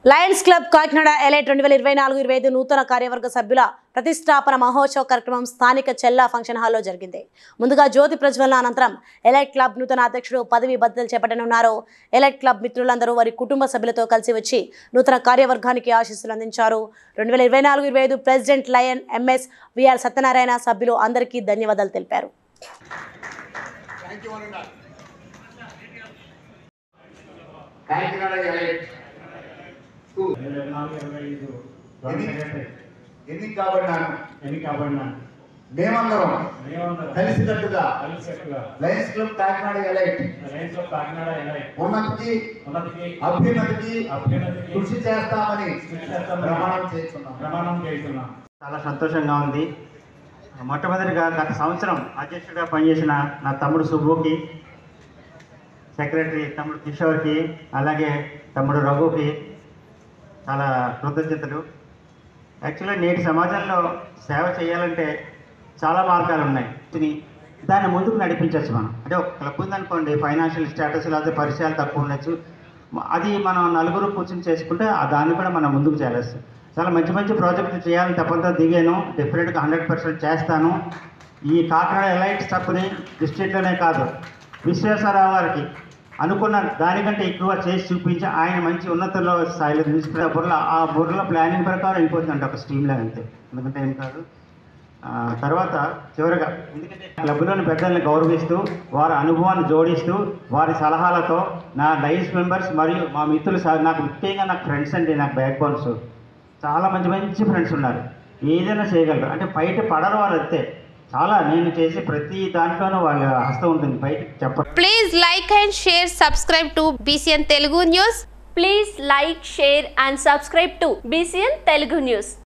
Lions club Kakinada elite రెండు వేల ఇరవై నాలుగు ఇరవై ఐదు నూతన కార్యవర్గ సభ్యుల ప్రతిష్టాపన మహోత్సవ కార్యక్రమం స్థానిక చెల్లా ఫంక్షన్ హాల్లో జరిగింది ముందుగా జ్యోతి ప్రజ్వలన అనంతరం ఎలైట్ క్లబ్ నూతన అధ్యక్షుడు పదవి బద్దలు చేపట్టనున్నారు ఎలైట్ క్లబ్ మిత్రులందరూ వారి కుటుంబ సభ్యులతో కలిసి వచ్చి నూతన కార్యవర్గానికి ఆశీస్సులు అందించారు రెండు వేల ఇరవై నాలుగు ఇరవై ఐదు president lion MS VR Satyanarayana సభ్యులు అందరికీ ధన్యవాదాలు తెలిపారు కాకినాడ ఎలైట్ టూ ఇరవై నాలుగు ఇరవై ఐదు ఎన్ని? సెక్రటరీ ఎన్నిక కాబడినాను ఎన్నిక కాబడిన మేమందరం మేమందరం కలిసికట్టుగా కలిసికట్టుగా lions club Kakinada elite lions of Kakinada ఎలై ఉన్నతికి ఉన్నతికి అభ్యున్నతికి అభ్యున్నతికి కృషి చేస్తామని కృషి చేస్తామని ప్రమాణం చేస్తున్నాం ప్రమాణం చేస్తున్నాం చాలా సంతోషంగా ఉంది మొట్టమొదటిగా గత సంవత్సరం అధ్యక్షుడిగా పనిచేసిన నా తమ్ముడు సుబ్బుకి సెక్రటరీ తమ్ముడు కిషోర్కి అలాగే తమ్ముడు రఘుకి చాలా కృతజ్ఞతలు యాక్చువల్గా నేటి సమాజంలో సేవ చేయాలంటే చాలా మార్గాలు ఉన్నాయి ఇది దాన్ని ముందుకు నడిపించవచ్చు మనం అంటే ఒక క్లబ్ ఉందనుకోండి ఫైనాన్షియల్ స్టేటస్ లేకపోతే పరిచయాలు తక్కువ ఉండొచ్చు అది మనం నలుగురు కూర్చొని చేసుకుంటే ఆ దాన్ని కూడా మనం ముందుకు చేయాలి చాలా మంచి మంచి ప్రాజెక్టులు చేయాలని తప్పంతో దిగాను డెఫినెట్గా హండ్రెడ్ పర్సెంట్ చేస్తాను ఈ కాకినాడ ఎలైట్ స్టెప్ని డిస్ట్రిక్ట్లోనే కాదు విశ్వేశ్వరరావు గారికి అనుకున్న దానికంటే ఎక్కువ చేసి చూపించి ఆయన మంచి ఉన్నతంలో స్థాయిలో తీసుకునే బుర్రలో ఆ బుర్రలో ప్లానింగ్ ప్రకారం వెళ్ళిపోతుందంట ఒక స్ట్రీమ్ లాగా అంతే ఎందుకంటే ఏం కాదు ఆ, తర్వాత చివరిగా ఎందుకంటే క్లబ్లోని పెద్దల్ని గౌరవిస్తూ వారి అనుభవాన్ని జోడిస్తూ వారి సలహాలతో నా లైన్స్ మెంబర్స్ మరియు మా మిత్రులు సా- నాకు ముఖ్యంగా నాకు ఫ్రెండ్స్ అండి నాకు బ్యాక్ బోన్స్ చాలా మంచి మంచి ఫ్రెండ్స్ ఉన్నారు ఏదైనా చేయగలరు అంటే బయట పడరు వాళ్ళు అంతే చాలా నేను చేసే ప్రతి దాంట్లోనూ వాళ్ళ హస్తం ఉంటుంది బయట చెప్ప Please like and share, subscribe to BCN Telugu News. Please like, share and subscribe to BCN Telugu News.